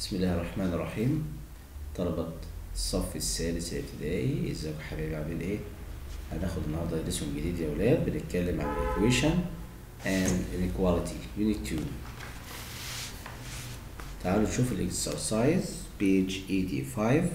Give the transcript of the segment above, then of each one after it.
بسم الله الرحمن الرحيم طلبة الصف الثالث الابتدائي ازيكم يا حبايبي عاملين ايه؟ هناخد النهارده ليسون جديد يا ولاد بنتكلم عن equation and inequality unit 2 تعالوا نشوف الاكسرسايز page 85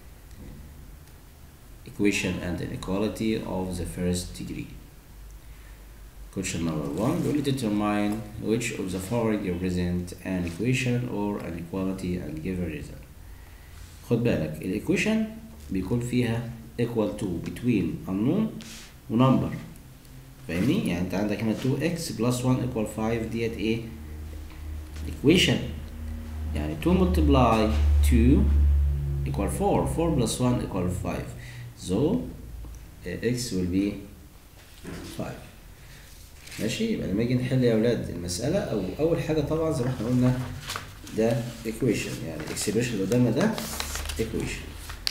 equation and inequality of the first degree Question number one, will determine which of the following represent an equation or an equality and give a result. خد بالك الايكويشن بيكون فيها equal to between unknown و number فاهمني؟ يعني انت عندك هنا 2x plus 1 equal 5 ديت ايه؟ equation يعني 2 multiply 2 equal 4 4 plus 1 equal 5 so uh, x will be 5 ماشي يبقى لما نيجي نحل يا اولاد المساله او اول حاجه طبعا زي ما احنا قلنا ده equation يعني الاكسبريشن اللي قدامنا ده equation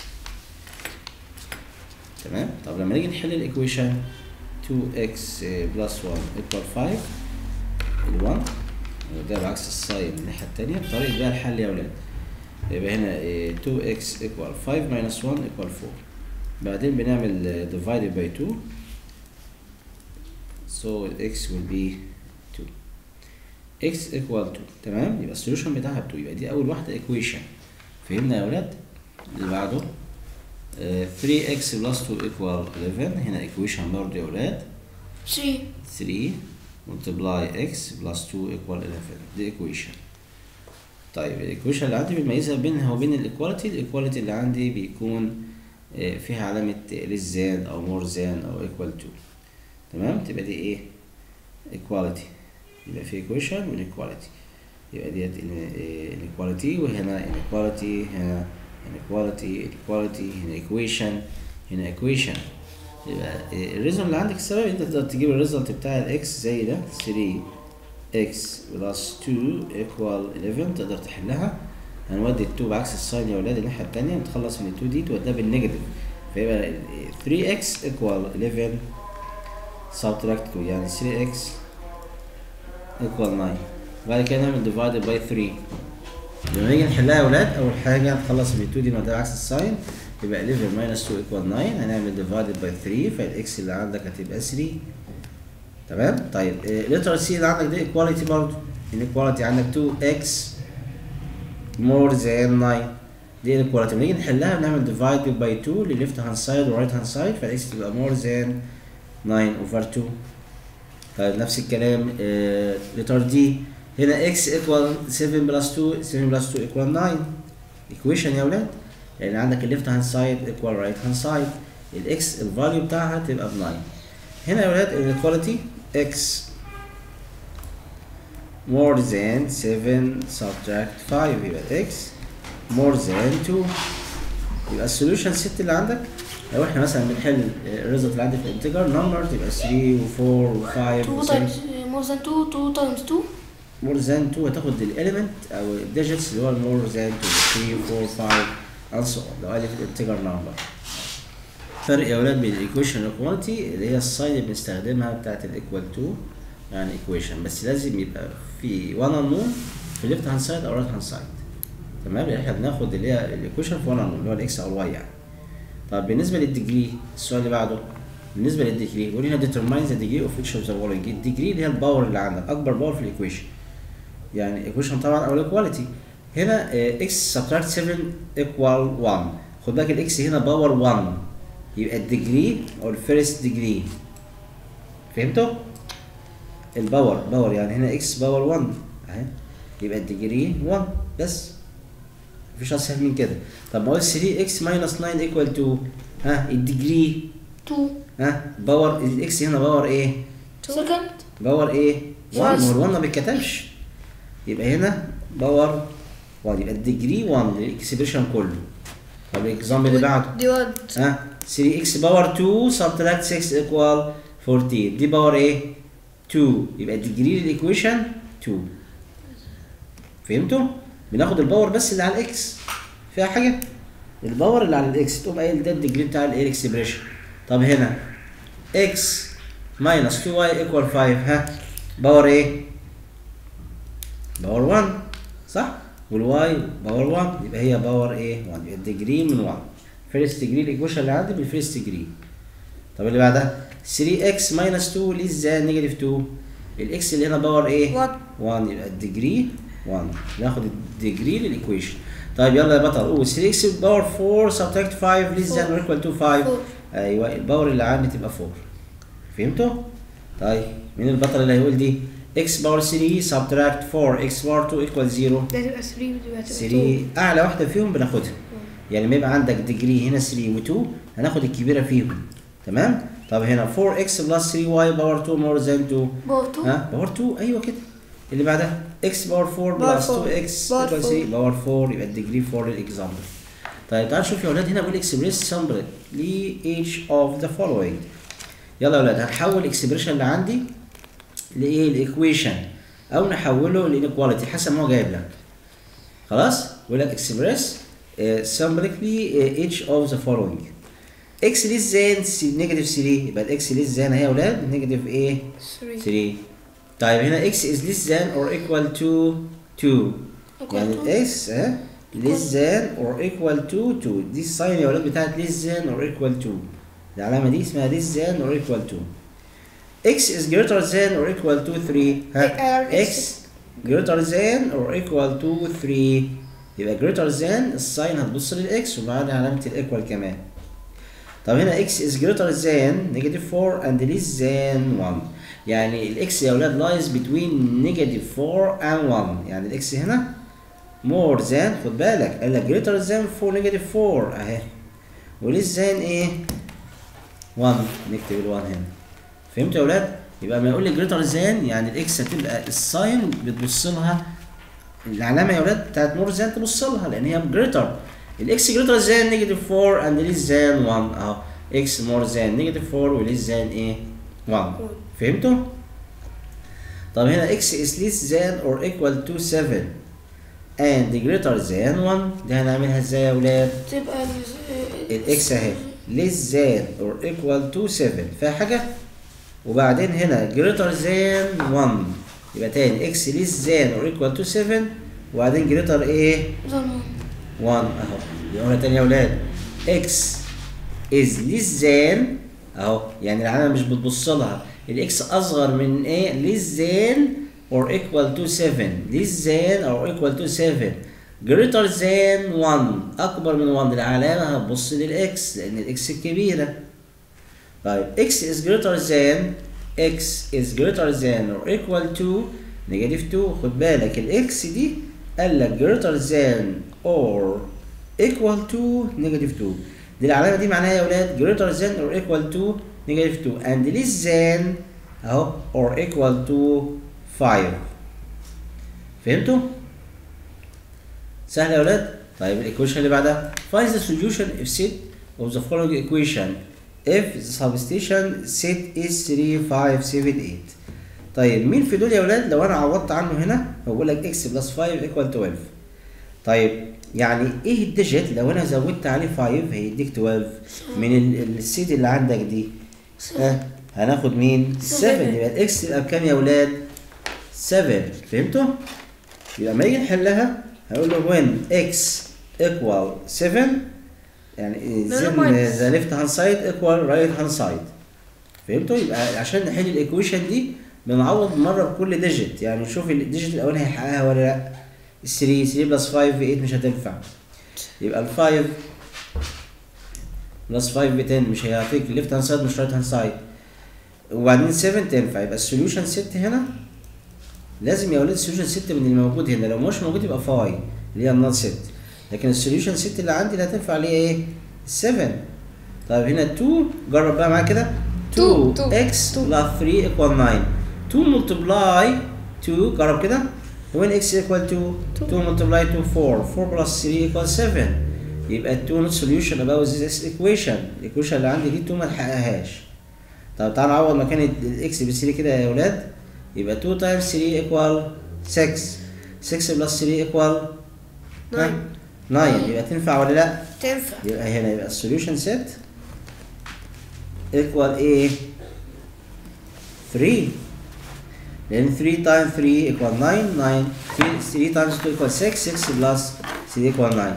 تمام طب لما نيجي نحل الايكويشن 2x plus 1 equal 5 ال 1 وده بعكس الساين من الناحيه التانيه بطريقه بقى الحل يا اولاد يبقى هنا 2x equal 5 minus 1 equal 4 بعدين بنعمل divided by 2 so x will be 2 x equal 2 تمام يبقى السوليوشن بتاعها 2 يبقى دي اول واحده equation فهمنا يا ولاد اللي بعده آه 3x plus 2 equal 11 هنا equation برضه يا ولاد 3 3 multiply x plus 2 equal 11 دي equation طيب الايكويشن اللي عندي بنميزها بينها وبين الايكواليتي الايكواليتي اللي عندي بيكون آه فيها علامة less than او more than او equal to تمام تبقى دي ايه equality يبقى في equation و inequality يبقى ديت inequality وهنا inequality هنا inequality inequality هنا equation هنا equation يبقى الريزلت اللي عندك السبب انت تقدر تجيب الريزلت بتاع الاكس زي ده 3 x بلس 2 equal 11 تقدر تحلها هنودي ال 2 بعكس الساين يا ولاد الناحية التانية نتخلص من ال 2 دي توديها بالنيجاتيف فيبقى 3x equal 11 subtract 2 يعني 3x equal 9 بعد كده نعمل divided by 3 لما نيجي نحلها يا ولاد اول حاجه نخلص من 2 دي نوديها عكس الساين يبقى 11 minus 2 equal 9 هنعمل divided by 3 فالاكس اللي عندك هتبقى 3 تمام طيب لتر سي اللي عندك دي equality برضه inequality عندك 2x more than 9 دي inequality لما نيجي نحلها بنعمل divided by 2 لليفت هاند سايد ورايت هاند سايد فالاكس تبقى more than 9 over 2 طيب نفس الكلام لتر دي هنا x equal 7 plus 2 7 plus 2 equal 9 equation يا ولاد لان عندك الليفت هاند سايد equal رايت هاند سايد الاكس الفاليو بتاعها تبقى ب 9 هنا يا ولاد الايكواليتي x more than 7 subtract 5 يبقى x more than 2 يبقى السوليوشن ست اللي عندك لو احنا مثلا بنحل الريزلت اللي عندي في الانتجر نمبر تبقى 3 و4 و5 2 و6 times more than 2 2 times 2 مور ذان 2 هتاخد الاليمنت او الديجيتس اللي هو المور ذان 2 3 4 5 and so on لو قال لي في الانتجر نمبر فرق يا ولاد بين الايكويشن والايكواليتي اللي هي الساين اللي بنستخدمها بتاعت الايكوال تو يعني ايكويشن بس لازم يبقى في وان انون في ليفت هاند سايد او رايت هاند سايد تمام احنا بناخد اللي هي الايكويشن في وان انون اللي هو الاكس او الواي يعني طب بالنسبه للديجري السؤال اللي بعده بالنسبه للديجري بيقول لنا determine the degree of each of the following الديجري اللي هي الباور اللي عندك اكبر باور في الايكويشن يعني ايكويشن طبعا او الايكواليتي هنا اكس سبتراكت 7 ايكوال 1 خد بالك الاكس هنا باور 1 يبقى الديجري او الفيرست ديجري فهمتوا؟ الباور باور يعني هنا اكس باور 1 اهي يبقى الديجري 1 بس مفيش اسهل من كده طب ما هو 3 اكس ماينس 9 ايكوال 2 ها الديجري 2 ها باور الاكس هنا باور ايه؟ second باور ايه؟ 1 Yes. هو ال 1 ما بيتكتبش يبقى هنا باور 1 يبقى الديجري 1 للاكسبريشن كله طب الاكزامبل اللي بعده divide ها 3 اكس باور 2 سبتراكت 6 ايكوال 14 دي باور ايه؟ 2 يبقى الديجري للايكويشن 2 فهمتوا؟ بناخد الباور بس اللي على الاكس فيها حاجه؟ الباور اللي على الاكس تقوم قايل ده الديجري بتاع الايه الاكسبريشن طب هنا اكس ماينس 2 واي ايكوال 5 ها باور ايه؟ باور 1 صح؟ والواي باور 1 يبقى هي باور ايه 1 يبقى الديجري من 1 فيرست ديجري الايكويشن اللي عندي بالفيرست ديجري طب اللي بعدها 3x ماينس 2 ليس ذان نيجاتيف 2 الاكس اللي هنا باور ايه 1 1 يبقى الديجري 1 ناخد الديجري للايكويشن طيب يلا يا بطل قول 3x باور 4 سبتراكت 5 ليس ذان اور ايكوال تو 5 4 ايوه الباور اللي عندي تبقى 4 فهمتوا؟ طيب مين البطل اللي هيقول دي؟ x باور 3 سبتراكت 4 x باور 2 ايكوال 0 ده تبقى 3 ودي تبقى 2 3 اعلى واحده فيهم بناخدها يعني ما يبقى عندك ديجري هنا 3 و2 هناخد الكبيره فيهم تمام؟ طب هنا 4x بلس 3y باور 2 مور ذان 2 باور 2 ها باور 2 ايوه كده اللي بعدها x باور 4 باور بلس 4. 2x باور equals 3 باور 4 يبقى الديجري 4 للاكزامبل طيب تعالوا نشوف يا اولاد هنا بيقول اكسبريس سامبل ل each of the following يلا يا اولاد هنحول الاكسبريشن اللي عندي لايه الايكويشن او نحوله لانيكواليتي حسب ما هو جايب لك خلاص يقول لك اكسبريس سامبليكلي each of the following x ليس ذان نيجاتيف 3 يبقى الاكس ليس ذان اهي يا اولاد نيجاتيف ايه 3 3 طيب هنا x is less than or equal to 2 يعني ال x ها less than or equal to 2 دي الساين يا ولاد بتاعت less than or equal to العلامة دي اسمها less than or equal to x is greater than or equal to 3 ها x greater than or equal to 3 يبقى greater than الساين هتبص للاكس ومعانا علامة الايكوال كمان طب هنا x is greater than negative 4 and less than 1 يعني الاكس يا اولاد lies between negative 4 and 1 يعني الاكس هنا more than خد بالك قال لك greater than 4 negative 4 اهي وليس than ايه 1 نكتب ال 1 هنا فهمتوا يا اولاد يبقى ما يقول لي greater than يعني الاكس هتبقى الساين بتبص لها العلامه يا اولاد بتاعت more than تبص لها لان هي greater الاكس greater than negative 4 and less than 1 اهو x more than negative 4 و less than ايه 1 فهمتوا؟ طب هنا x is less than or equal to 7 and greater than 1 دي هنعملها ازاي يا ولاد؟ تبقى الاكس اهي less than or equal to 7 فيها حاجة؟ وبعدين هنا greater than 1 يبقى تاني x less than or equal to 7 وبعدين greater ايه؟ ظلمة 1 اهو يبقى تاني يا ولاد x is less than اهو يعني العلامه مش بتبص لها الاكس اصغر من ايه less than or equal to 7 less than or equal to 7 greater than 1 اكبر من 1 العلامه هتبص للاكس لان الاكس الكبيره طيب x is greater than x is greater than or equal to negative 2 خد بالك الاكس دي قال لك greater than or equal to negative 2 دي العلامة دي معناها يا ولاد greater than or equal to negative 2 and less than اهو or equal to 5 فهمتوا؟ سهل يا ولاد؟ طيب الايكويشن اللي بعدها find the solution if set of the following equation if the substation set is 3 5 7 8 طيب مين في دول يا ولاد لو انا عوضت عنه هنا هو بيقول لك x بلس 5 equal 12 طيب يعني ايه الديجيت لو انا زودت عليه 5 هيديك 12 من ال- السيت اللي عندك دي ها هناخد مين 7 يبقى الاكس تبقى بكام يا ولاد 7 فهمتوا يبقى لما نيجي نحلها هنقول له when x equal 7 يعني لا، then minus. the left hand side equal right hand side فهمتوا يبقى عشان نحل الايكويشن دي بنعوض مره بكل ديجيت يعني نشوف الديجيت الاولاني هيحققها ولا لا 3 3 بلس 5 ب 8 مش هتنفع يبقى ال 5 بلس 5 ب 10 مش هيعطيك الليفت هاند سايد مش رايت هاند سايد وبعدين 7 تنفع يبقى السوليوشن 6 هنا لازم يا ولاد السوليوشن 6 من اللي موجود هنا لو مش موجود يبقى 5 اللي هي النال 6 لكن السوليوشن 6 اللي عندي اللي هتنفع اللي هي ايه؟ 7 طيب هنا 2 جرب بقى معايا كده 2 2 x plus 3 equal 9 2 multiply 2 جرب كده when x equal to 2 multiply 2 4 4 plus 3 equal 7 يبقى 2 not solution about this equation الايكويشن اللي عندي دي 2 ما تحققهاش طب تعال نعوض مكان الاكس ب 3 كده يا ولاد يبقى 2 times 3 equal 6 6 plus 3 equal 9 9 يبقى تنفع ولا لا؟ تنفع يبقى هنا يبقى السوليوشن سيت equal ايه 3 لان 3 تايم 3 ايكوال 9 9 3 تايمز 2 ايكوال 6 6 بلس 3 ايكوال 9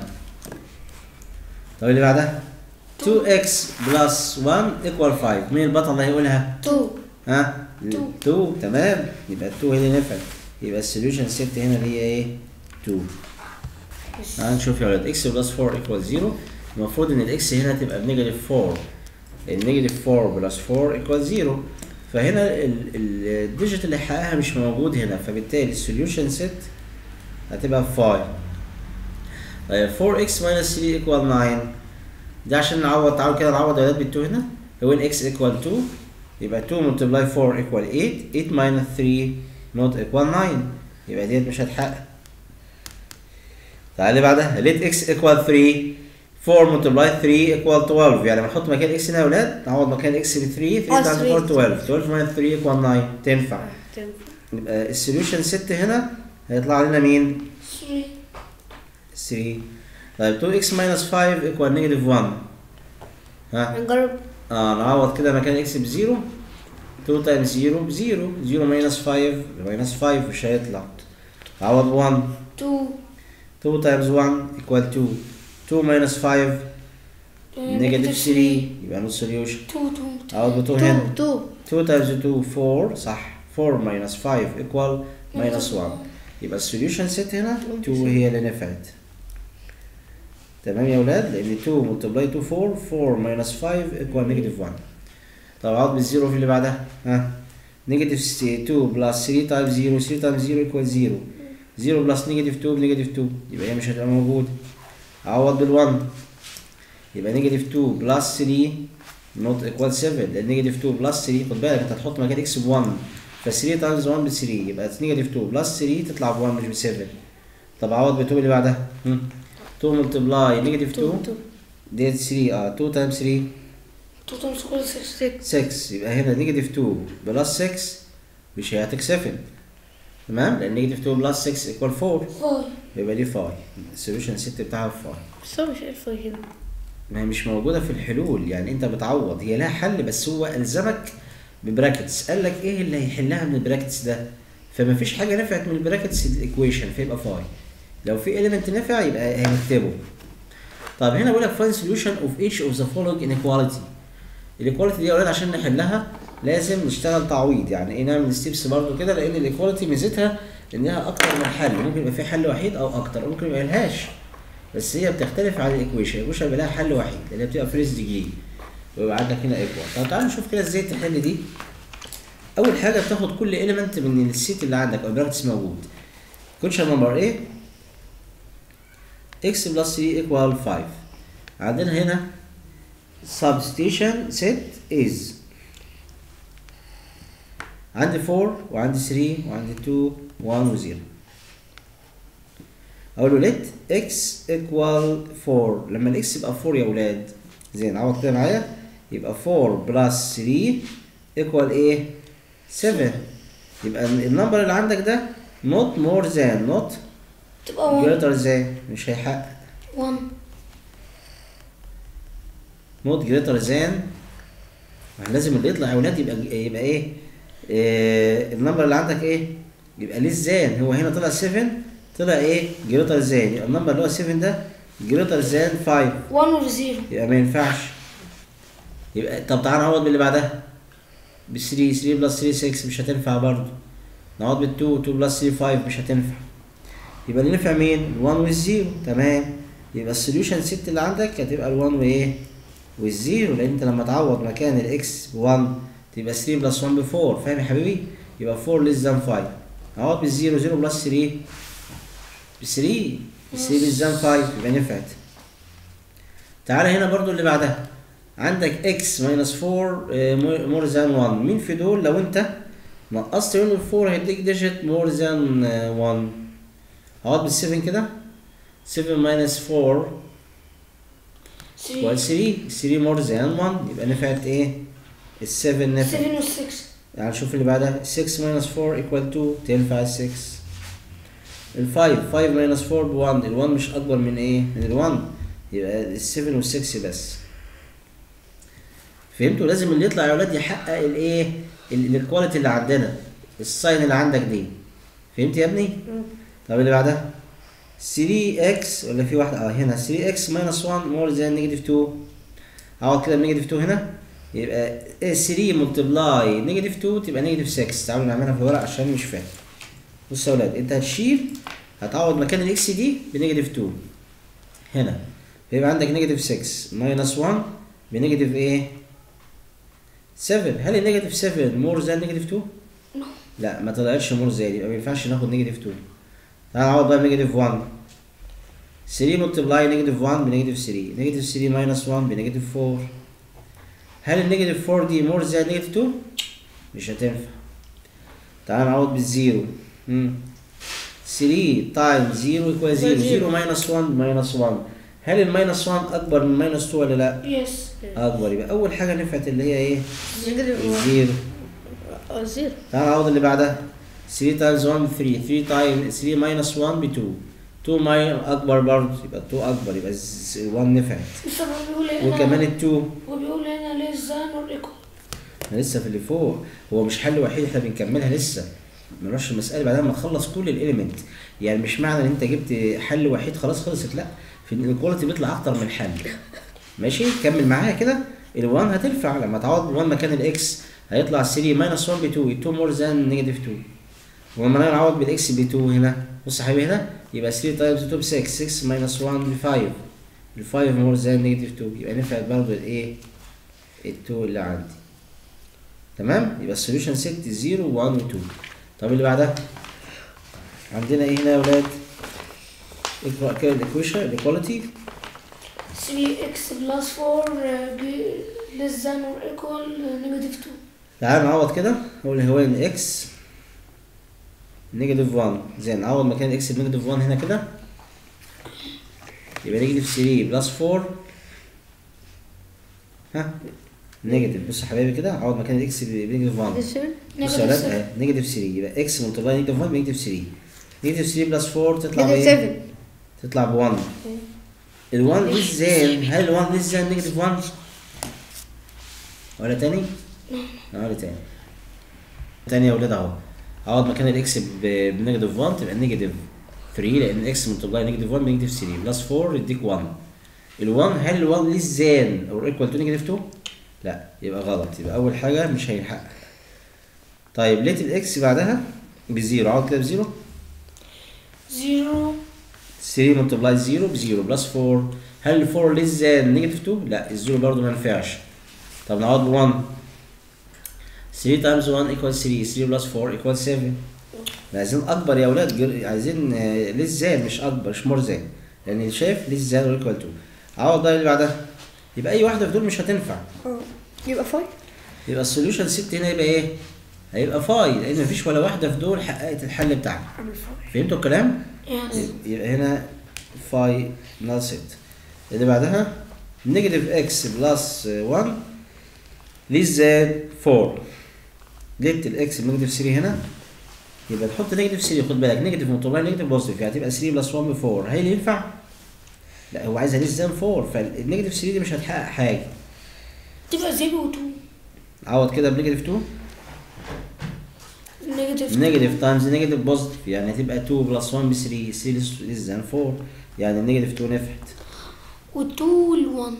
طب اللي بعدها 2x بلس 1 ايكوال 5 مين البطل اللي هيقولها؟ 2 ها؟ 2. 2 تمام يبقى 2 هي اللي نفعت يبقى السوليوشن ست هنا اللي هي ايه؟ 2 تعال نشوف يا ولاد x بلس 4 ايكوال 0 المفروض ان الاكس هنا تبقى بنيجاتيف 4 النيجاتيف 4 بلس 4 ايكوال 0 فهنا ال- ال- الديجيت اللي حققها مش موجود هنا فبالتالي السوليوشن ست هتبقى 5 طيب 4x ماينس 3 ايكوال 9 ده عشان نعوض تعالوا كده نعوض يا ولاد بال 2 هنا هو ال x ايكوال 2 يبقى 2 ملتبلاي 4 ايكوال 8 8 ماينس 3 نوت ايكوال 9 يبقى ديت مش هتحقق تعالى اللي بعدها ليت اكس ايكوال 3 4 ملتبلاي 3 ايكوال 12 يعني لما نحط مكان اكس هنا يا اولاد نعوض مكان اكس ب 3 3 آه، تايمز 4 3. 12 12 ماينس 3 ايكوال 9 تنفع يبقى السوليوشن 6 هنا هيطلع لنا مين؟ 3 3 طيب 2 اكس ماينس 5 ايكوال نيجاتيف 1 ها هنجرب اه نعوض كده مكان اكس ب 0 2 تايمز 0 ب 0 0 ماينس 5 ماينس 5 مش هيطلع عوض 1 2 2 times 1 equal 2 2 minus 5 negative 3 يبقى نو solution 2 2 عوض ب 2 هنا 2 2 times 2 4 صح 4 minus 5 equal minus 1 يبقى السوليوشن ست هنا 2 هي اللي نفعت تمام يا ولاد لان 2 multiply 2 4 4 minus 5 equal negative 1 طب عوض بالزيرو في اللي بعدها ها نيجاتيف 2 بلس 3 تايمز 0 3 تايمز 0 equal 0 0 بلس نيجاتيف 2 بنيجاتيف 2 يبقى هي مش هتبقى موجودة عوض بال1 يبقى نيجاتيف 2 بلس 3 نوت ايكوال 7 لان نيجاتيف 2 بلس 3 خد بالك انت هتحط مكان اكس ب 1 ف 3 تايمز 1 ب 3 يبقى نيجاتيف 2 بلس 3 تطلع ب 1 مش ب 7 طب عوض ب 2 اللي بعدها هم. 2 ملتبلاي نيجاتيف 2 ديت 3 اه 2 تايمز 3 2 تايمز 6 6 6 يبقى هنا نيجاتيف 2 بلس 6 مش هيعطيك 7 تمام لان نيجاتيف 2 بلس 6 ايكوال 4 5 يبقى دي 5 السوليوشن 6 بتاعها 5 بس هو مش الفا هنا ما هي مش موجوده في الحلول يعني انت بتعوض هي لها حل بس هو الزمك ببراكتس قال لك ايه اللي هيحلها من البراكتس ده فما فيش حاجه نفعت من البراكتس الايكويشن فيبقى 5 لو في element نفع يبقى هنكتبه طب هنا بيقول لك find solution of each of the following inequality الايكواليتي دي يا اولاد عشان نحلها لازم نشتغل تعويض يعني ايه نعمل ستيبس برضو كده لان الايكواليتي ميزتها انها اكتر من حل ممكن يبقى في حل وحيد او اكتر ممكن يبقى لهاش بس هي بتختلف عن الايكويشن الايكويشن بيبقى لها حل وحيد اللي هي بتبقى فريز ديجري ويبقى عندك هنا ايكوال طب تعالى نشوف كده ازاي تحل دي اول حاجه بتاخد كل اليمنت من السيت اللي عندك او البراكتس موجود كوتشن نمبر ايه x plus 3 equal 5 عندنا هنا substitution set is عندي 4 وعندي 3 وعندي 2 1 و 0 اقول له let x equal 4 لما الاكس يبقى 4 يا ولاد زين عوض كده معايا يبقى 4 بلس 3 equal ايه 7 يبقى النمبر اللي عندك ده not more than not تبقى 1 greater than مش هيحقق 1 not greater than لازم اللي يطلع يا ولاد يبقى يبقى ايه آه النمبر اللي عندك ايه يبقى less than هو هنا طلع 7 طلع ايه greater than يبقى النمبر اللي هو 7 ده greater than 5 1 و 0 يبقى ما ينفعش يبقى طب تعالى نعوض باللي بعدها ب 3 3 بلس 3 6 مش هتنفع برضه نعوض بال 2 2 بلس 3 5 مش هتنفع يبقى اللي نفع مين؟ ال 1 وال 0 تمام يبقى السوليوشن ست اللي عندك هتبقى ال 1 وايه؟ وال 0 لان انت لما تعوض مكان الاكس ب 1 تبقى 3 بلس 1 ب 4 فاهم يا حبيبي؟ يبقى 4 ليس ذان 5 عوض بال 0 0 بلس 3 ب 3 3 ليس ذان 5 يبقى نفعت تعالى هنا برضو اللي بعدها عندك x ماينس 4 مور ذان 1 مين في دول لو انت نقصت منه ال 4 هيديك ديجيت مور ذان 1 هقعد بال 7 كده 7 ماينس 4 equal 3 3 3 مور ذان 1 يبقى نفعت ايه؟ ال 7 نفعت 7 و 6 يعني نشوف اللي بعدها 6 ماينس 4 equal 2 تنفع ال 6 ال 5 5 ماينس 4 ب 1 ال 1 مش اكبر من ايه؟ من ال 1 يبقى ال 7 وال 6 بس فهمتوا لازم اللي يطلع يا ولاد يحقق الايه؟ الايكواليتي اللي عندنا الساين اللي عندك دي فهمت يا ابني؟ طب اللي بعدها 3x ولا في واحدة اه هنا 3x minus 1 more than negative 2 اقعد كده بنيجاتيف 2 هنا يبقى 3 ملتبلاي نيجاتيف 2 تبقى نيجاتيف 6 تعالوا نعملها في الورق عشان مش فاهم بص يا ولاد انت هتشيل هتعوض مكان الاكس دي بنيجاتيف 2 هنا فيبقى عندك نيجاتيف 6 ماينس 1 بنيجاتيف ايه 7 هل النيجاتيف 7 مور ذان نيجاتيف 2 No. لا ما طلعتش مور ذان يبقى ما ينفعش ناخد نيجاتيف 2 تعال نعوض بقى نيجاتيف 1 3 ملتبلاي نيجاتيف 1 بنيجاتيف 3 نيجاتيف 3 ماينس 1 بنيجاتيف 4 هل النيجاتيف 4 دي مور ذان نيجاتيف 2 مش هتنفع تعال نعوض بالزيرو مم. 3 تايمز 0 يكوال 0 زيرو. 0 ماينس 1 ماينس 1 هل الماينس 1 اكبر من ماينس 2 ولا لا؟ يس اكبر يبقى اول حاجه نفعت اللي هي ايه؟ نيجاتيف الزيرو اه زيرو تعال نعوض اللي بعدها 3 تايمز 1 3 3 تايمز 3 ماينس 1 ب 2 2 ماي اكبر برضه يبقى 2 اكبر يبقى ز- 1 نفعت بس هو بيقول هنا وكمان ال 2 هو بيقول هنا ليه زان اور ايكوال احنا لسه في اللي فوق هو مش حل وحيد احنا بنكملها لسه ما نروحش المساله بعد ما نخلص كل الاليمنت يعني مش معنى ان انت جبت حل وحيد خلاص خلصت لا في الايكواليتي بيطلع اكتر من حل ماشي كمل معايا كده ال1 هتنفع لما تعوض 1 مكان الاكس هيطلع 3 ماينس 1 ب 2 2 مور ذان نيجاتيف 2 ولما نعوض بالاكس ب 2 هنا بص يا حبيبي هنا يبقى 3 تايمز 2 ب 6 6 ماينس 1 ب 5 ال 5 مور ذان نيجاتيف 2 يبقى نفعت برضه الايه ال 2 اللي عندي تمام يبقى السوليوشن ست 0 1 و 2 طب اللي بعدها عندنا ايه هنا يا ولاد اقرا كده الايكويشن الايكواليتي 3x بلس 4 ليس ذان اور ايكوال نيجاتيف 2 تعال نعوض كده نقول هو ان اكس نيجاتيف 1 زين نعوض مكان الاكس بنيجاتيف 1 هنا كده يبقى نيجاتيف 3 بلس 4 ها نيجاتيف بص يا حبايبي كده عوض مكان الاكس بنيجاتيف 1 بص يا نيجاتيف ولاد 7 اهي نيجاتيف 3 يبقى اكس ملتبلاي نيجاتيف 1 بنيجاتيف 3 نيجاتيف 3 بلس 4 تطلع نيجاتيف بايه؟ 7 تطلع ب 1 ال 1 ليس زان هل ال 1 ليس زان نيجاتيف 1 ولا تاني؟ ولا تاني تاني يا ولاد اهو اقعد مكان الاكس ب- بنيجاتيف 1 تبقى نيجاتيف 3 لان الاكس ملتبلاي نيجاتيف 1 بنيجاتيف 3 بلس 4 يديك 1 ال 1 هل ال 1 ليس زان او ايكوال تو نيجاتيف 2 لا يبقى غلط يبقى اول حاجه مش هيلحقها طيب لقيت الاكس بعدها بزيرو اقعد كده بزيرو 0 3 ملتبلاي 0 ب 0 بلس 4 هل ال 4 ليس ذان نيجاتيف 2 لا الزيرو برضه ما ينفعش طب نعوض ب 1 3 تايمز 1 ايكوال 3 3 بلس 4 ايكوال 7 عايزين اكبر يا اولاد جر- عايزين ليس ذان مش اكبر مش مور ذان لان اللي شايف ليس ذان ايكوال 2 عوض بقى اللي بعدها يبقى اي واحده في دول مش هتنفع اه يبقى 5 يبقى السوليوشن ست هنا يبقى ايه؟ هيبقى فاي لان مفيش ولا واحده في دول حققت الحل بتاعها اعمل 5 فهمتوا الكلام؟ يس يبقى هنا فاي نال ست اللي بعدها نيجاتيف اكس بلس 1 ليس زاد 4 جبت الاكس بنيجاتيف 3 هنا يبقى تحط نيجاتيف 3 خد بالك نيجاتيف مطلع نيجاتيف بوزيتيف يعني هتبقى 3 بلس 1 ب 4 هل ينفع؟ لا هو عايزها ليس زان 4 فالنيجاتيف 3 دي مش هتحقق حاجه تبقى 0 و 2 عوض كده بنيجاتيف 2 نيجاتيف نيجاتيف تايمز نيجاتيف بوزيتيف يعني هتبقى 2 بلس 1 ب 3 3 ليس زان 4 يعني النيجاتيف 2 نفعت و2 وال 1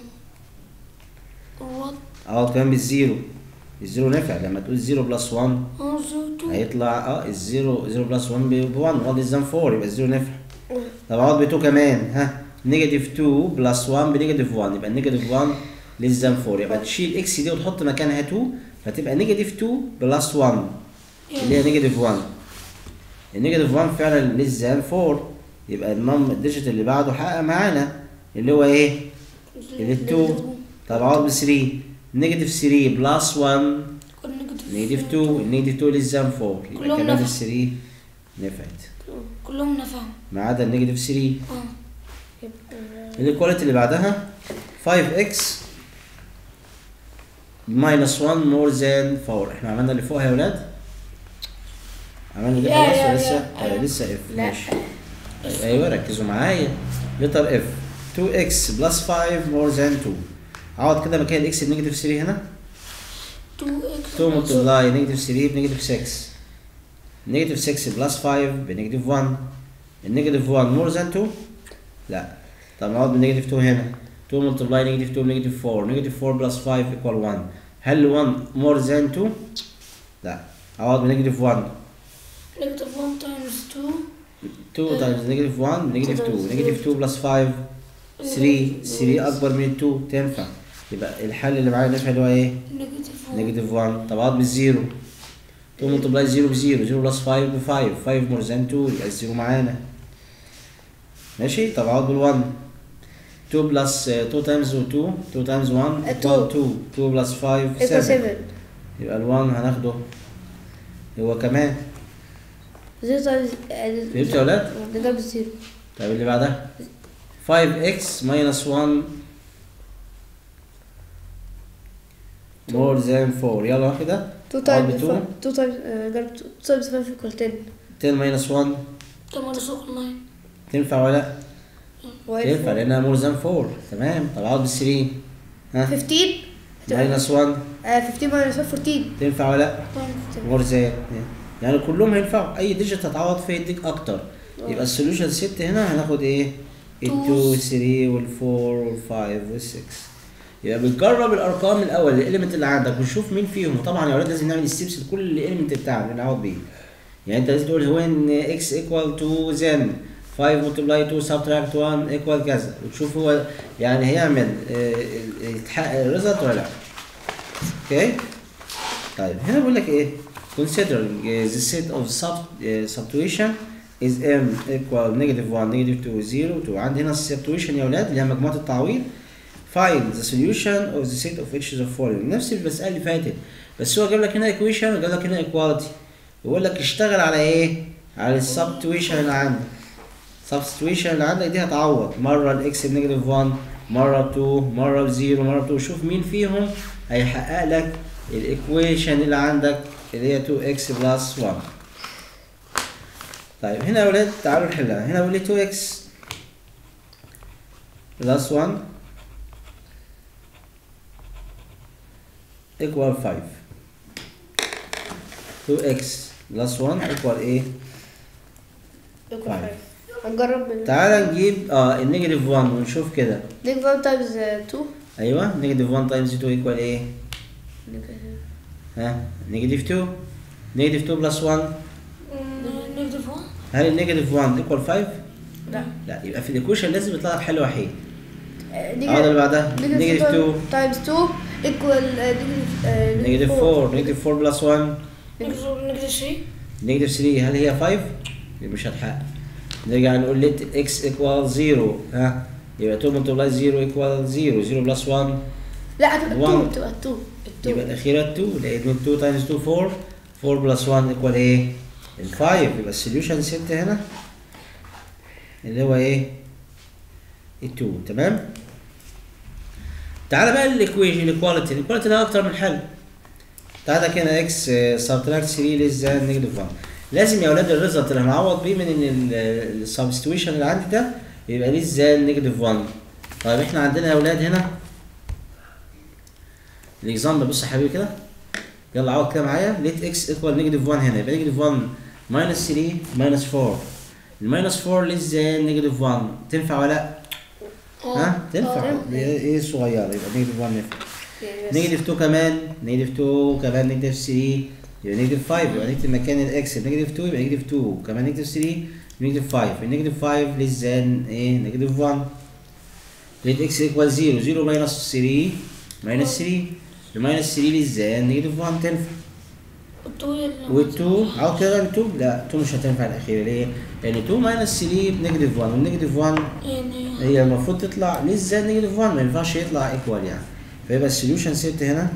1 اقعد كمان بالزيرو الزيرو نفع لما تقول 0 بلس 1 اه 0 2 هيطلع اه الزيرو 0 بلس 1 ب 1 1 از 4 يبقى الزيرو نفع طب اقعد ب 2 كمان ها نيجاتيف 2 بلس 1 بنيجاتيف 1 يبقى النيجاتيف 1 ليس ذان 4 يبقى تشيل اكس دي وتحط مكانها 2 فتبقى نيجاتيف 2 بلس 1 اللي هي نيجاتيف 1 النيجاتيف 1 فعلا ليس ذان 4 يبقى النم الديجيت اللي بعده حقق معانا اللي هو ايه؟ اللي 2 طب اقعد ب 3 نيجاتيف 3 بلس 1 نيجاتيف 2 النيجاتيف 2 ليس ذان 4 يبقى كلهم كمان نفع. ال 3 نفعت كلهم نفعهم ما عدا النيجاتيف 3 اه الايكواليتي اللي بعدها 5x minus 1 more than 4 احنا عملنا اللي فوقها يا ولاد عملنا دي لا، خلاص لا، ولا لا. لسه آه، لسه اف لا. ماشي ايوه ركزوا معايا لتر اف 2x بلس 5 more than 2 اقعد كده مكان الاكس بنيجاتيف 3 هنا 2 اكس 2 ملتبلاي نيجاتيف 3 بنيجاتيف 6 نيجاتيف 6 بلس 5 بنيجاتيف 1 النيجاتيف 1 مور ذان 2 لا طب نقعد بنيجاتيف 2 هنا 2 ملتبلاي نيجاتيف 2 نيجاتيف 4 نيجاتيف 4 بلس 5 ايكوال 1 هل 1 مور ذان 2 لا اقعد بنيجاتيف 1 نيجاتيف 1 تايمز 2 2 تايمز نيجاتيف 1 نيجاتيف 2 نيجاتيف 2 بلس 5 3 3 اكبر من 2 تنفع يبقى الحل اللي معايا نفع اللي هو ايه نيجاتيف 1 نيجاتيف 1 طب اقعد بالزيرو 2 ملتبلاي 0 بزيرو 0 بلس 5 ب 5 5 مور ذان 2 يبقى الزيرو معانا ماشي طب اقعد بال 1 2 بلس 2 تايمز 2 2 تايمز 1 2. equal 2 2 بلس 5 ايكوال 7 7 يبقى ال 1 هناخده هو كمان زيرو تايمز فهمت يا ولاد؟ نضرب الزيرو طيب اللي بعدها 5x minus 1 more than 4 يلا كده 2 اقعد تايمز ب 2 2 تايمز ضرب 2 تايمز 5 ايكوال 10 10 minus 1 كمان سوق 9 تنفع ولا لا؟ واحد تنفع لانها more than 4 تمام طب اقعد بال 3 ها 15 minus 1 آه، 15 minus 5 14 تنفع ولا لا؟ تايمز more than يعني كلهم هينفعوا اي ديجيت هتعوض فيه يديك اكتر يبقى السوليوشن ست هنا هناخد ايه؟ ال 2 3 وال 4 وال 5 وال 6 يبقى بنجرب الارقام الاول الاليمنت اللي عندك ونشوف مين فيهم وطبعا يا ولاد لازم نعمل ستيبس لكل الاليمنت بتاعنا اللي نعوض بيه يعني انت لازم تقول هو ان اكس ايكوال تو زن 5 ملتبلاي 2 سبتراكت 1 ايكوال كذا وتشوف هو يعني هيعمل آه، يتحقق الريزلت ولا لا اوكي طيب هنا بيقول لك ايه considering uh, the set of sub uh, substitution is m equal negative 1 negative 2 0 2 عندي هنا السبتويشن يا ولاد اللي هي مجموعه التعويض find the solution of the set of each of the following نفس المسألة اللي فاتت بس هو جاب لك هنا equation وجاب لك هنا equality يقول لك اشتغل على ايه؟ على السبتويشن اللي عندك substitution اللي عندك دي هتعوض مرة الاكس بنيجاتيف 1 مرة ب 2 مرة ب 0 مرة ب 2 شوف مين فيهم هيحقق لك الايكويشن اللي عندك اللي هي 2x بلس 1 طيب هنا يا ولاد تعالوا نحلها هنا بيقول لي 2x بلس 1 equal 5 2x بلس 1 equal ايه؟ ايكوال 5 هنجرب من تعال نجيب اه النيجاتيف 1 ونشوف كده نيجاتيف 1 تايمز 2 ايوه نيجاتيف 1 تايمز 2 ايكوال ايه؟ ها نيجاتيف 2 نيجاتيف 2 بلس 1 نيجاتيف 1 هل النيجاتيف 1 ايكوال 5؟ لا لا يبقى في الايكويشن لازم يطلع لك حل وحيد آه، العوض اللي بعدها نيجاتيف 2 تايمز 2 ايكوال نيجاتيف 4 نيجاتيف 4 بلس 1 نيجاتيف 3 نيجاتيف 3 هل هي 5؟ يبقى مش هتحقق نرجع نقول ليت اكس ايكوال 0 ها يبقى 2 ملتبلاي 0 ايكوال 0 0 بلس 1 لا هتبقى 2 One. تبقى 2 يبقى الأخيرة 2 لأن 2 تايمز 2 4 4 بلس 1 ايكوال إيه؟ ال 5 يبقى السوليوشن ست هنا اللي هو إيه؟ ال 2 تمام؟ تعالى بقى للإيكويشن الإيكواليتي الإيكواليتي ده أكتر من حل تعالى كده إكس سبتراكت 3 ليس ذان نيجاتيف 1 لازم يا أولاد الريزلت اللي هنعوض بيه من السبستيوشن اللي عندي ده يبقى ليس ذان نيجاتيف 1 طيب إحنا عندنا يا أولاد هنا الاكزامبل بص يا حبيبي كده يلا عوض كده معايا ليت اكس ايكوال نيجاتيف 1 هنا يبقى نيجاتيف 1 ماينس 3 ماينس 4 الماينس 4 ليس ذان نيجاتيف 1 تنفع ولا لا؟ ها تنفع اه. ايه إيه صغيره يبقى نيجاتيف 1 ينفع نيجاتيف 2 كمان نيجاتيف 2 كمان نيجاتيف 3 يبقى نيجاتيف 5 يبقى نكتب مكان الاكس نيجاتيف 2 يبقى نيجاتيف 2 كمان نيجاتيف 3 نيجاتيف 5 النيجاتيف 5 ليس ذان ايه نيجاتيف 1 ليت اكس ايكوال 0 0 ماينس 3 ماينس 3 الماينس 3 ليس ذان نيجاتيف 1 تنفع وال2 عاوز كده بقى 2 لا 2 مش هتنفع الاخيره ليه؟ لان 2 ماينس 3 بنيجاتيف 1 والنيجاتيف 1 يعني هي المفروض تطلع ليس ذان نيجاتيف 1 ما ينفعش يطلع ايكوال يعني فيبقى السوليوشن ست هنا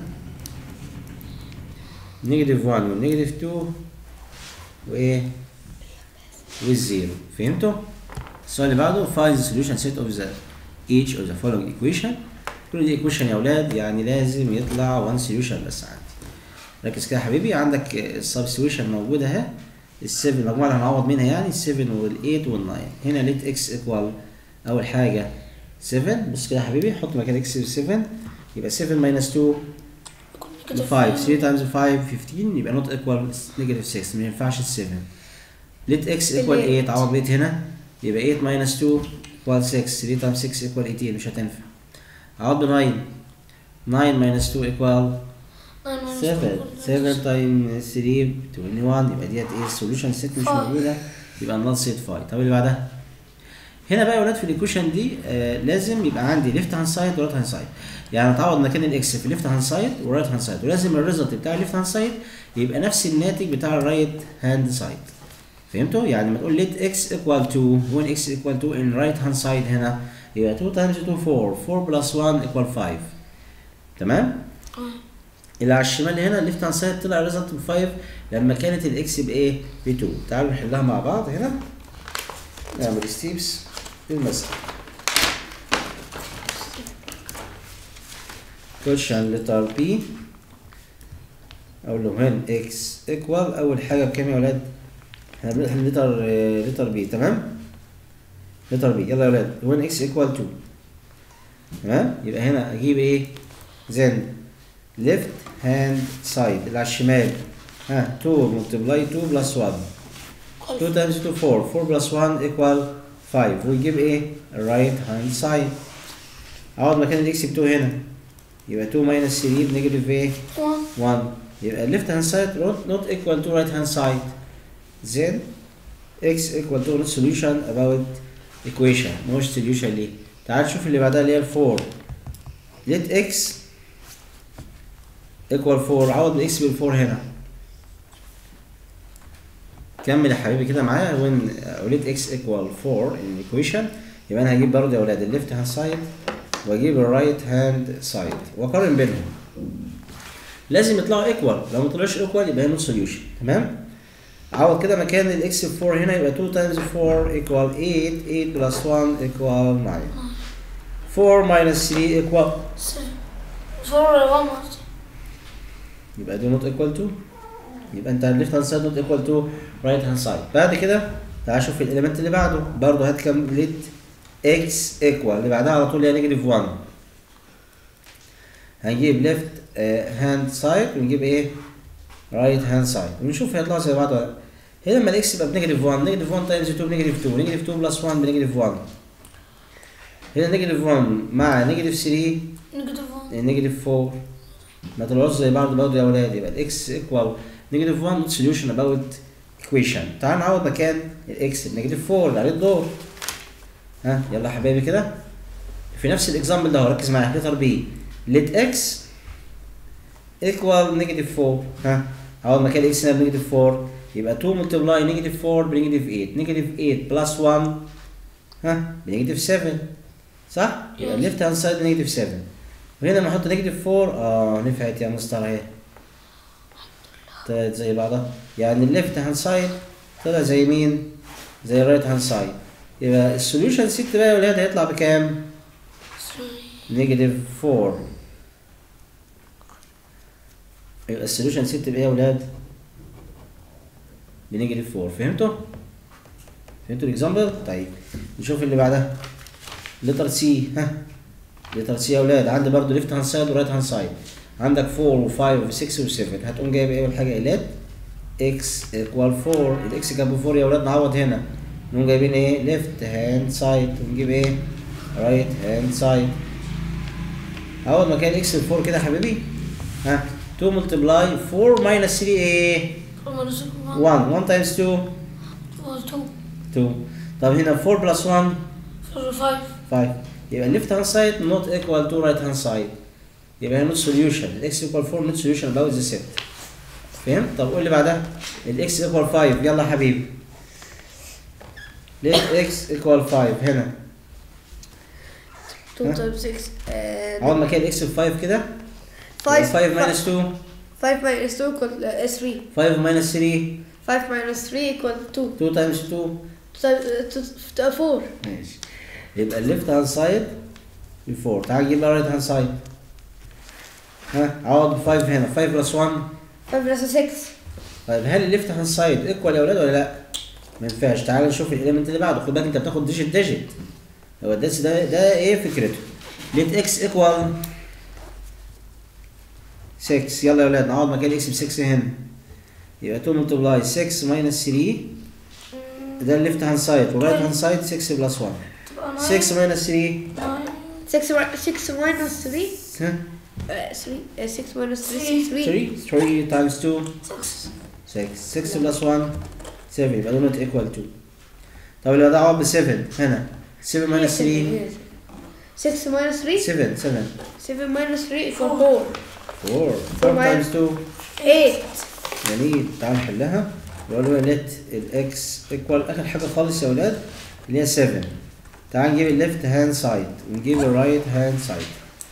نيجاتيف 1 والنيجاتيف 2 وايه؟ والزيرو فهمتوا؟ السؤال اللي بعده find the solution set of the each of the following equation كل دي equation يا اولاد يعني لازم يطلع one solution بس عندي ركز كده يا حبيبي عندك السبستيوشن موجوده اهي ال7 المجموعه اللي هنعوض منها يعني ال7 وال8 وال9 هنا ليت اكس ايكوال اول حاجه 7 بص كده يا حبيبي حط مكان اكس 7 يبقى 7 ماينس 2 Negative 5 3 times 5 15 يبقى not equal negative 6 ما ينفعش 7 let x equal 8 عوض بيت هنا يبقى 8 minus 2 equal 6 3 times 6 equal 18 مش هتنفع عوض ب 9 9 minus 2 equal 7 7 times 3 21 يبقى ديت ايه السوليوشن ست مش Five. موجوده يبقى النال سيت 5 طب اللي بعدها هنا بقى يا ولاد في الايكويشن دي آه لازم يبقى عندي ليفت هاند سايد ورايت هاند سايد يعني اتعوض مكان الاكس في ليفت هاند سايد ورايت هاند سايد ولازم الريزلت بتاع الليفت هاند سايد يبقى نفس الناتج بتاع الرايت هاند سايد فهمتوا يعني لما تقول let x equal to when x equal to in right hand side هنا يبقى 2 times 2 4 4 plus 1 equal 5 تمام اللي على الشمال هنا الليفت هاند سايد طلع ريزلت ب 5 لما كانت الاكس بايه؟ ب 2 تعالوا نحلها مع بعض هنا نعمل ستيبس للمسألة كويشن لتر بي اقول له هنا اكس ايكوال اول حاجه بكام يا ولاد؟ احنا بنحل لتر لتر بي تمام؟ لتر بي يلا يا ولاد وين اكس ايكوال 2 تمام؟ يبقى هنا اجيب ايه؟ زين ليفت هاند سايد اللي على الشمال ها 2 ملتبلاي 2 بلس 1 2 times 2 4 4 plus 1 equal 5 ويجيب ايه right hand side اقعد مكان الاكس ب 2 هنا يبقى 2 minus 3 بنيجاتيف ايه 1 1 يبقى left hand side not, not equal to right hand side then x equal to not solution about equation مش solution ليه تعال نشوف اللي بعدها اللي هي ال 4 let x equal 4 عوض الاكس بال 4 هنا كمل يا حبيبي كده معايا when وليت x equal 4 in equation يبقى انا هجيب برضه يا اولاد الليفت هاند سايد واجيب الرايت هاند سايد واقارن بينهم لازم يطلعوا ايكوال لو ما طلعوش ايكوال يبقى هي نوت سوليوشن تمام عوض كده مكان الاكس ب 4 هنا يبقى 2 times 4 equal 8 8 plus 1 equal 9 4 minus 3 equal 7 4 1 يبقى دي نوت ايكوال تو يبقى انت الليفت هاند سايد نوت ايكوال تو رايت هاند سايد بعد كده تعال شوف الاليمنت اللي بعده برضه هات كام ليت اكس ايكوال اللي بعدها على طول هي نيجاتيف 1 هنجيب ليفت هاند سايد ونجيب ايه رايت هاند سايد ونشوف هيطلعوا زي بعض ولا لا. هنا لما الاكس يبقى بنيجاتيف 1 نيجاتيف 1 تايمز 2 بنيجاتيف 2 نيجاتيف 2 بلس 1 بنيجاتيف 1 هنا نيجاتيف 1 مع نيجاتيف 3 نيجاتيف 1 نيجاتيف 4 ما طلعوش زي بعض برضه يا اولاد يبقى الاكس ايكوال نيجاتيف 1 نوت سوليوشن اباوت ايكويشن تعال نعوض مكان الاكس بنيجاتيف 4 اللي عليه الدور ها يلا يا حبايبي كده في نفس الاكزامبل ده ركز معايا لتر بي ليت اكس ايكوال نيجاتيف 4 ها عوض مكان الاكس هنا بنيجاتيف 4 يبقى 2 ملتبلاي نيجاتيف 4 بنيجاتيف 8 نيجاتيف 8 بلس 1 ها بنيجاتيف 7 صح؟ يبقى Yes. الليفت هاند سايد نيجاتيف 7 وهنا لما احط نيجاتيف 4 اه نفعت يا مستر اهي طلعت زي بعضها يعني الليفت هاند سايد طلع زي مين؟ زي الرايت هاند سايد يبقى السوليوشن 6 بقى يا ولاد هيطلع بكام؟ 3 نيجاتيف 4 يبقى السوليوشن 6 بايه يا ولاد؟ بنيجاتيف 4 فهمتوا؟ فهمتوا الاكزامبل؟ طيب نشوف اللي بعدها لتر سي ها لتر سي يا ولاد عندي برضو ليفت هاند سايد ورايت هاند سايد عندك 4 و5 و6 و7 هتقوم جايب ايه اول حاجه ايلات اكس ايكوال 4 الاكس جنب 4 يا ولاد نعوض هنا نقوم جايبين ايه ليفت هاند سايد ونجيب ايه رايت هاند سايد اول مكان اكس 4 كده يا حبيبي ها 2 ملتبلاي 4 ماينس 3 ايه 4 minus 1 1 1 تايمز 2 2 2 طب هنا 4 بلس 1 5 5 يبقى الليفت هاند سايد نوت ايكوال تو رايت هاند سايد يبقى هي نوت سوليوشن الاكس ايكوال 4 نوت سوليوشن اباوت ذا ست فهمت طب قول لي بعدها الاكس ايكوال 5 يلا يا حبيبي ليه اكس ايكوال 5 هنا 2 times 6 uh, اول ما كان الاكس ب 5 كده 5 5 minus 2 5 minus 2 equal uh, 3 5 minus 3 5 minus 3 equal 2 2 times 2 2 4 ماشي يبقى الليفت هاند سايد ب 4 تعال نجيب الرايت هاند سايد ها عوض ب 5 هنا 5 بلس 1 5 plus 6 طيب هل الليفت هاند سايد ايكوال يا ولاد ولا لا؟ ما ينفعش تعال نشوف الاليمنت اللي بعده خد بالك انت بتاخد ديجيت ديجيت هو الداس ده ده ايه فكرته؟ ليت اكس ايكوال 6 يلا يا ولاد نعوض مكان اكس ب 6 هنا يبقى 2 ملتبلاي 6 ماينس 3 ده الليفت هاند سايد والرايت هاند سايد 6 بلس 1 تبقى 6 ماينس 3 9 6 6 minus 3 ها uh, 3 uh, 6 minus 3 Three. 3 3 3 times 2 6 6 6 بلس 1 7 يبقى دول ايكوال 2 طب لو ده عوض ب 7 هنا 7 ماينس 3 6 minus 3 7 7 7 minus 3 equal 4 4 Four 4 minus- times 2 8 جميل تعال نحلها نقول له ليت الاكس ايكوال اخر حاجه خالص يا ولاد اللي هي 7 تعال نجيب الليفت هاند سايد ونجيب الرايت هاند سايد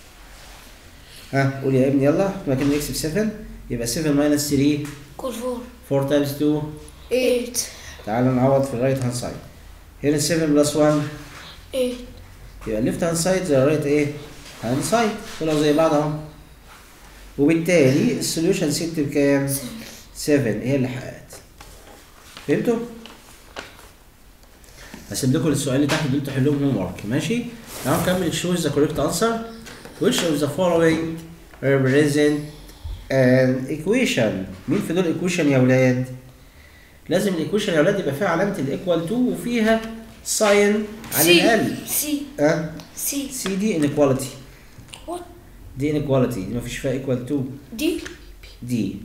ها قول يا ابني يلا مكان الاكس ب 7 يبقى 7 ماينس 3 كل 4 4 تايمز 2 8 تعال نعوض في الرايت هاند سايد هنا 7 بلس 1 8 يبقى الليفت هاند سايد زي الرايت ايه؟ هاند سايد طلعوا زي بعض اهو وبالتالي السوليوشن ست بكام؟ 7 هي اللي حققت فهمتوا؟ هسيب لكم السؤال اللي تحت دول تحلوهم هوم ورك ماشي؟ تعالوا نكمل choose the correct answer which of the following represent an equation مين في دول equation يا ولاد؟ لازم الايكويشن يا ولاد يبقى فيها علامة الايكوال تو وفيها ساين على سي الأقل سي ها؟ سي سي دي inequality What? دي inequality دي مفيش فيها equal to دي دي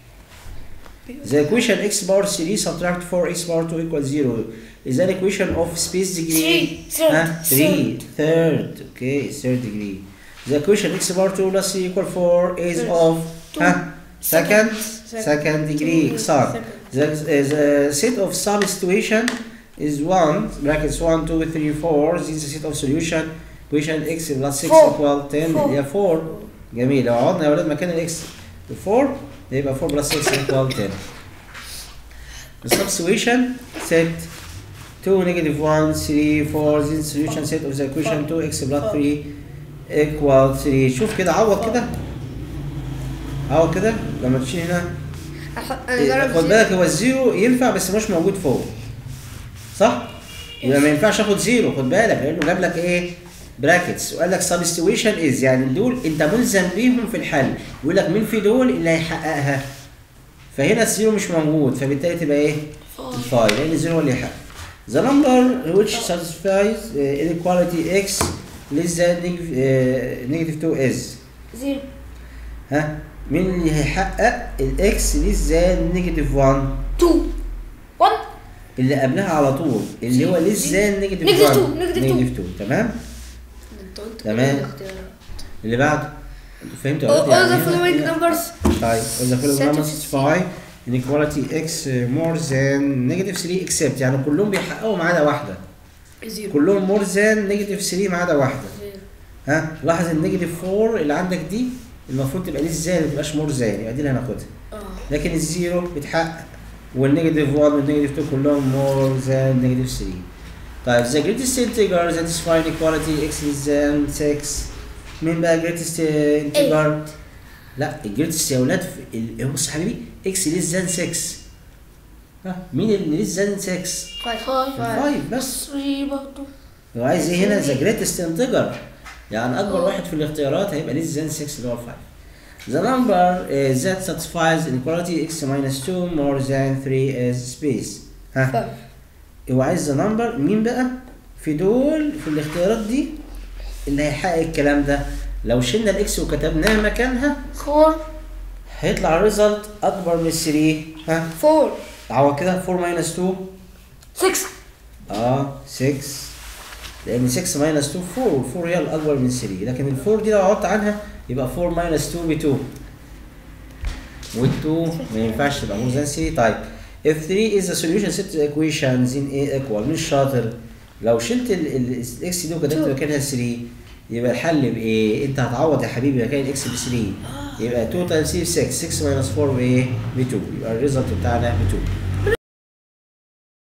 The equation x power 3 subtract 4x power 2 equals 0 is an equation of space degree 3 ها 3 third okay third degree The equation x power 2 plus 3 equal 4 is Third. of Two. ها second Second. second degree صح The, the set of substitution is 1 brackets 1 2 3 4 this is the set of solution equation x plus 6 Four. equal 10 Four. اللي هي 4 جميل لو عوضنا يا ولاد مكان الاكس ب 4 ده يبقى 4 بلس 6 equal 10 The substitution set 2 negative 1 3 4 this is solution set of the equation 2x plus 3 equal 3 شوف كده عوض كده عوض كده لما تشيل هنا إيه، خد بالك هو الزيرو ينفع بس مش موجود فوق صح؟ يبقى ما ينفعش اخد زيرو خد بالك لانه جاب لك ايه؟ براكتس وقال لك سبستيويشن از يعني دول انت ملزم بيهم في الحل يقول لك مين في دول اللي هيحققها فهنا الزيرو مش موجود فبالتالي تبقى ايه؟ الفاي لان الزيرو هو اللي يحقق The number which satisfies uh, inequality x less than neg- uh, negative 2 is زيرو ها مين اللي هيحقق الاكس ليس ذان نيجاتيف 1 2 1 اللي قبلها على طول اللي هو ليس ذان نيجاتيف Negative 1 two, negative two. نيجاتيف 2 تمام تمام. اللي بعده انتوا فهمتوا يا All, ولاد all the يعني following هنا- numbers طيب all the following Satisfy. numbers satisfy inequality x more than negative 3 except يعني كلهم بيحققوا ما عدا واحده زيرو كلهم more than negative 3 ما عدا واحده ها لاحظ النيجاتيف 4 اللي عندك دي المفروض تبقى ليس ذان ما تبقاش مور ذان يبقى دي اللي هناخدها لكن الزيرو بيتحقق والنيجاتيف 1 والنيجاتيف 2 كلهم مور ذان نيجاتيف 3 طيب the greatest integer satisfying equality x less than 6 مين بقى greatest integer؟ لا الجريتست يا ولاد في ال- بص يا حبيبي x less than 6 ها مين اللي less than 6؟ 5 5 بس 3 برضه هو عايز ايه هنا ذا جريتست انتجر يعني اكبر واحد في الاختيارات هيبقى less than 6 اللي هو 5 The number uh, that satisfies inequality x minus 2 more than 3 is space ها هو عايز ذا نمبر مين بقى في دول في الاختيارات دي اللي هيحقق الكلام ده لو شلنا الاكس وكتبناها مكانها 4 هيطلع الريزلت اكبر من 3 ها 4 عوض كده 4 minus 2 6 اه 6 لان 6 ماينس 2 4 4 هي الاكبر من 3 لكن ال 4 دي لو عوضت عنها يبقى 4 ماينس 2 ب 2 وال 2 ما ينفعش تبقى more than 3 طيب if 3 is the solution set to equations in A equal مش شاطر لو شلت الاكس دي وكتبت Two. مكانها 3 يبقى الحل بايه؟ انت هتعوض يا حبيبي مكان الاكس ب 3 يبقى 2 تايمز 3 6 6 ماينس 4 بايه؟ ب 2 يبقى الريزلت بتاعنا ب 2